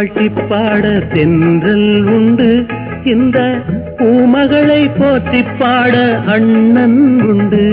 வாழ்த்தி பாட தென்றல் உண்டு இந்த பூமகளை போற்றி பாட அண்ணன் உண்டு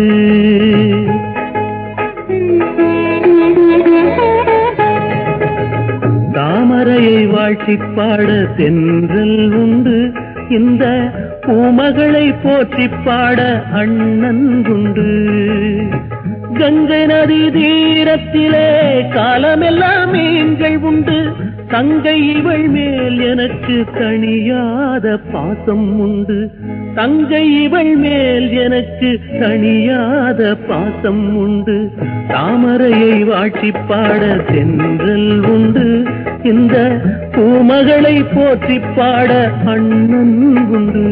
தாமரையை வாழ்த்தி பாட தென்றல் உண்டு இந்த பூமகளை போற்றி பாட அண்ணன் உண்டு கங்கை நதி தீரத்திலே காலமெல்லாம் மீன்கள் உண்டு தங்கை இவள் மேல் எனக்கு தணியாத பாசம் உண்டு தங்கை இவள் மேல் எனக்கு தணியாத பாசம் உண்டு தாமரையை வாட்டி பாட தென்றல் உண்டு இந்த பூமகளை போற்றி பாட அண்ணன் உண்டு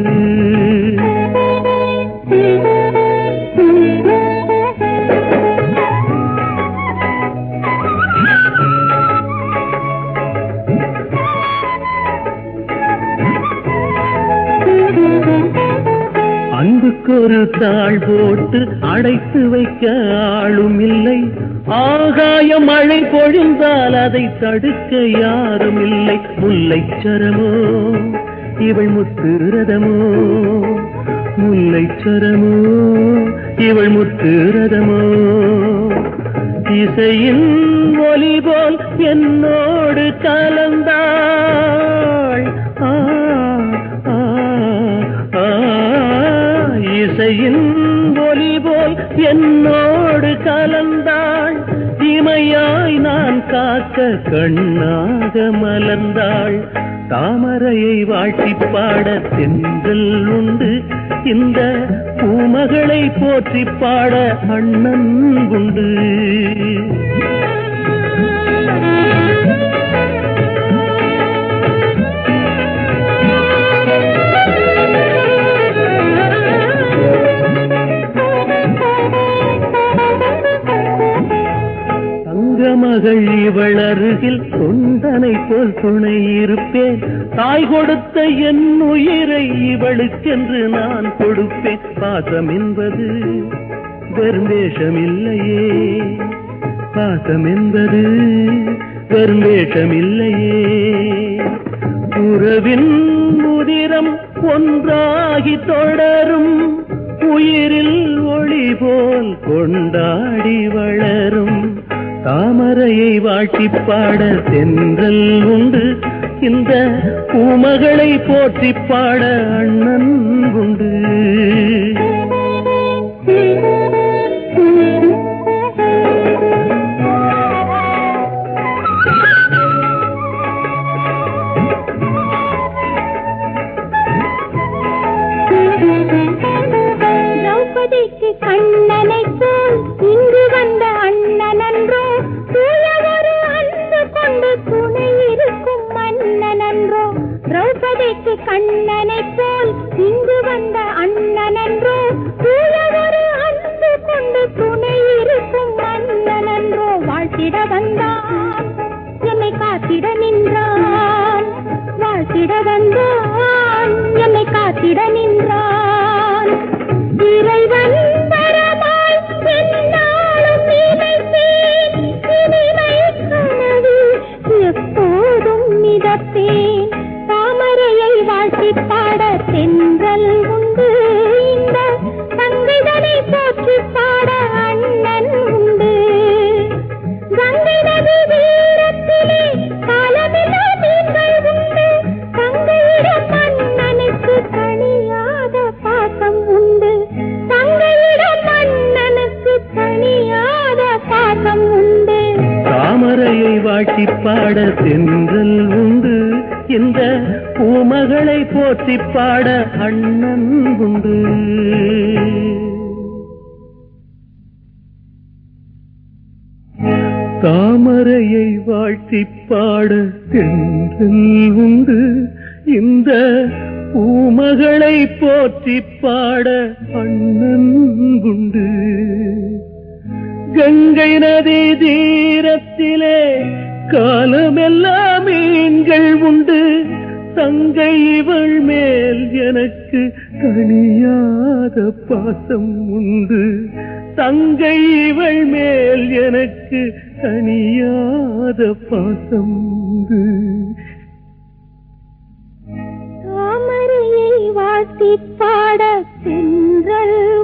அன்புக்கு ஒரு தாழ் போட்டு அடைத்து வைக்க ஆளும் இல்லை ஆகாய மழை பொழிந்தால் அதை தடுக்க யாரும் இல்லை முல்லைச்சரமோ இவள் முத்துரதமோ முல்லைச்சரமோ இவள் முத்துரதமோ இசையின் ஒலி போல் என்னோடு கலந்தாள் ஆ, ஆ, ஆ, இசையின் ஒலி போல் என்னோடு கலந்தாள் இமையாய் நான் காக்க கண்ணாக மலர்ந்தாள் தாமரையை வாழ்த்தி பாட தென்றல் உண்டு இந்த பூமகளை போற்றி பாட அண்ணன் உண்டு தங்க மகள் இவள் அருகில் தொண்டனை போல் துணை இருப்பேன் தாய் கொடுத்த என் உயிரை இவளுக்கென்று நான் கொடுப்பேன் பாசம் என்பது வெறும் வேஷம் இல்லையே பாசம் என்பது வெறும் வேஷம் இல்லையே உறவின் முதிரம் ஒன்றாகி தொடரும் உயிரில் ஒளி போல் கொண்டாடி வளரும் தாமரையை வாழ்த்தி பாட தென்றல் உண்டு இந்த பூமகளை போற்றி பாட அண்ணன் உண்டு திரௌபதிக்கு கண்ணனை போல் இங்கு வந்த அண்ணனன்றோ தூய ஒரு அன்பு கொண்டு துணை இருக்கும் மன்னனன்றோ திரௌபதிக்கு கண்ணனை போல் இங்கு வந்த அண்ணனன்றோ தூய ஒரு அன்பு கொண்டு துணை இருக்கும் மன்னனன்றோ வாழ்த்திட வந்தான் என்னை காத்திட நின்றான் வாழ்த்திட வந்தான் என்னை காத்திட நின்றான் இறைவன் வரமாய் என்னாலும் நினைப்பேன் இனிமை கனவு எப்போதும் மிதப்பேன் தாமரையை வாழ்த்தி பாட தென்றல் உண்டு இந்த தங்கைதனை போற்றி பாட அண்ணன் உண்டு கங்கை நதி வீரத்திலே காலமில்லா மீன்கள் உண்டு தங்கையிடம் மன்னனுக்கு தனியாத பாசம் உண்டு தங்கையிடம் மன்னனுக்கு தனியாத பாசம் உண்டு தாமரையை வாழ்த்தி பாட தென்றல் உண்டு இந்த பூமகளை போற்றி பாட அண்ணன் உண்டு தாமரையை வாழ்த்தி பாட தென்றல் உண்டு இந்த பூமகளை போற்றி பாட அண்ணன் உண்டு கங்கை நதி தீரத்திலே காலமெல்லாம் மீன்கள் உண்டு தங்கை இவள் மேல் எனக்கு தனியாத பாசம் உண்டு தங்கை இவள் மேல் எனக்கு தனியாத பாசம் உண்டு ஆசி பாட தென்றல்